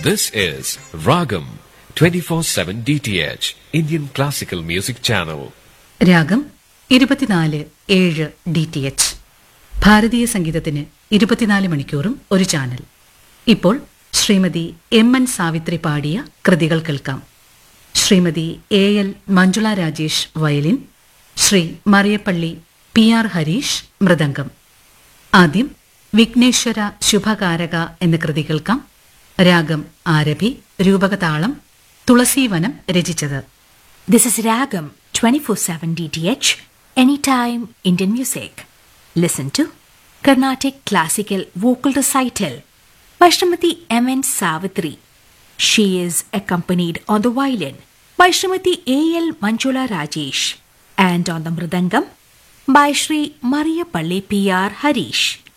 This is Ragam 24/7 DTH Indian Classical Music Channel. രാഗം ഇരുപത്തിനാല് ഏഴ് ഡി ടി എച്ച് ഭാരതീയ സംഗീതത്തിന് ഇരുപത്തിനാല് മണിക്കൂറും ഒരു ചാനൽ ഇപ്പോൾ ശ്രീമതി എം എൻ സാവിത്രി പാടിയ കൃതികൾ കേൾക്കാം Shrimati A L Manjula Rajesh violin Shri Mariyappally P R Harish mridangam ആദ്യം വിഘ്നേശ്വര ശുഭകാരക എന്ന കൃതി കേൾക്കാം രാഗം ആരഭി രൂപകതാളം തുളസീവനം രചിച്ചത് This is Ragam 24/7 DTH Anytime Indian Music. Listen to Carnatic Classical Vocal Recital by Srimati M. N. Savitri. She is accompanied on the violin by Srimati A. L. Manjula Rajesh and on the mridangam by Sri Maria Palli P. R. Harish.